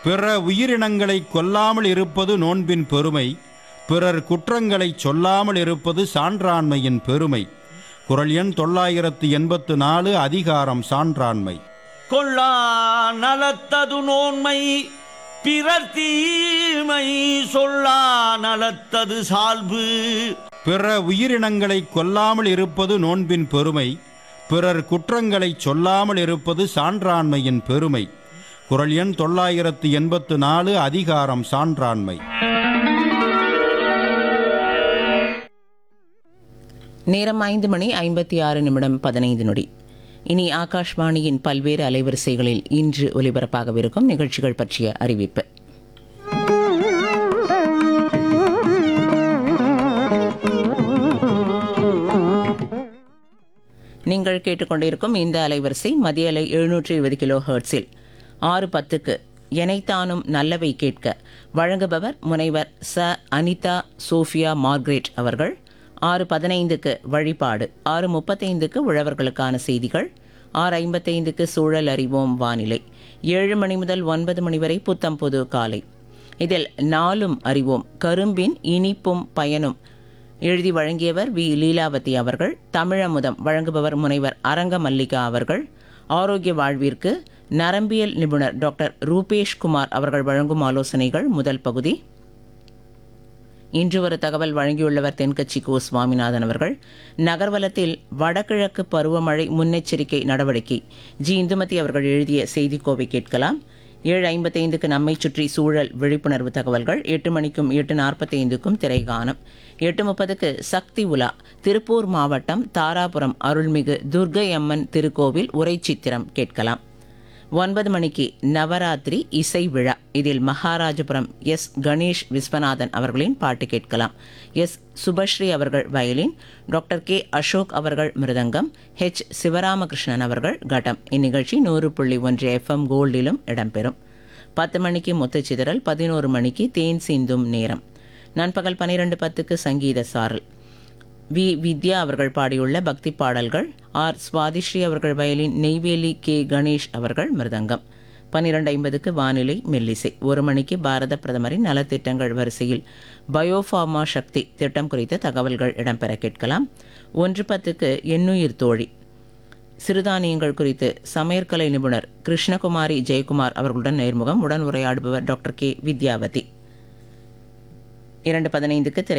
பிற உயிரினங்களை கொல்லாமல் இருப்பது நோன்பின் பெருமை பிறர் குற்றங்களை சொல்லாமல் இருப்பது சான்றாண்மையின் பெருமை குரல் எண் தொள்ளாயிரத்து எண்பத்து நாலு அதிகாரம் சான்றாண்மை கொள்ளா நலத்தது நோன்மை பிறர் தீமை சொல்லா நலத்தது சால்பு பிற உயிரினங்களை கொல்லாமல் இருப்பது நோன்பின் பெருமை பிறர் குற்றங்களை சொல்லாமல் இருப்பது சான்றாண்மையின் பெருமை குரல் எண் தொள்ளாயிரத்து எண்பத்து நாலு அதிகாரம் சான்றாண்மை நேரம் ஐந்து மணி ஐம்பத்தி ஆறு நிமிடம் பதினைந்து நொடி இனி ஆகாஷ்வாணியின் பல்வேறு அலைவரிசைகளில் இன்று ஒலிபரப்பாகவிருக்கும் நிகழ்ச்சிகள் பற்றிய அறிவிப்பு நீங்கள் கேட்டுக்கொண்டிருக்கும் இந்த அலைவரிசை மதிய அலை எழுநூற்றி இருபது கிலோ ஹெர்ட்ஸில் ஆறு பத்துக்கு எனைத்தானும் நல்லவை கேட்க வழங்குபவர் முனைவர் ச அனிதா சோஃபியா மார்க்ரெட் அவர்கள் ஆறு பதினைந்துக்கு வழிபாடு ஆறு முப்பத்தைந்துக்கு உழவர்களுக்கான செய்திகள் ஆறு ஐம்பத்தைந்துக்கு சூழல் அறிவோம் வானிலை ஏழு மணி முதல் ஒன்பது மணி வரை புத்தம் புது காலை இதில் நாளும் அறிவோம் கரும்பின் இனிப்பும் பயனும் எழுதி வழங்கியவர் வி லீலாவதி அவர்கள் தமிழமுதம் வழங்குபவர் முனைவர் அரங்க மல்லிகா அவர்கள் ஆரோக்கிய வாழ்விற்கு நரம்பியல் நிபுணர் டாக்டர் ரூபேஷ் குமார் அவர்கள் வழங்கும் ஆலோசனைகள் முதல் பகுதி இன்று ஒரு தகவல் வழங்கியுள்ளவர் தென்கட்சி கோ சுவாமிநாதன் அவர்கள் நகர்வலத்தில் வடகிழக்கு பருவமழை முன்னெச்சரிக்கை நடவடிக்கை ஜி இந்துமதி அவர்கள் எழுதிய செய்திக்கோவை கேட்கலாம் ஏழு ஐம்பத்தைந்துக்கு நம்மை சுற்றி சூழல் விழிப்புணர்வு தகவல்கள் எட்டு மணிக்கும் எட்டு நாற்பத்தைந்துக்கும் திரைகானம் எட்டு முப்பதுக்கு சக்தி உலா திருப்பூர் மாவட்டம் தாராபுரம் அருள்மிகு துர்க்கை அம்மன் திருக்கோவில் உரைச்சித்திரம் கேட்கலாம் ஒன்பது மணிக்கு நவராத்திரி இசை விழா இதில் மகாராஜபுரம் எஸ் கணேஷ் விஸ்வநாதன் அவர்களின் பாட்டு கேட்கலாம் எஸ் சுபஸ்ரீ அவர்கள் வயலின் டாக்டர் கே அசோக் அவர்கள் மிருதங்கம் ஹெச் சிவராமகிருஷ்ணன் அவர்கள் கட்டம் இந்நிகழ்ச்சி நூறு புள்ளி ஒன்று எஃப்எம் கோல்டிலும் இடம்பெறும் பத்து மணிக்கு முத்துச்சிதறல் பதினோரு மணிக்கு தேன் சிந்தும் நேரம் நண்பகல் பன்னிரெண்டு பத்துக்கு சங்கீத சாரல் வி வித்யா அவர்கள் பாடியுள்ள பக்தி பாடல்கள் ஆர் சுவாதிஸ்ரீ அவர்கள் வயலின் நெய்வேலி கே கணேஷ் அவர்கள் மிருதங்கம் பன்னிரண்டு ஐம்பதுக்கு வானிலை மெல்லிசை ஒரு மணிக்கு பாரத பிரதமரின் நலத்திட்டங்கள் வரிசையில் பயோஃபார்மா சக்தி திட்டம் குறித்த தகவல்கள் இடம்பெற கேட்கலாம் ஒன்று பத்துக்கு எண்ணுயிர் தோழி சிறுதானியங்கள் குறித்து சமையற்கலை நிபுணர் கிருஷ்ணகுமாரி ஜெயக்குமார் அவர்களுடன் நேர்முகம் உடன் உரையாடுபவர் டாக்டர் கே வித்யாவதி இரண்டு பதினைந்துக்கு திரை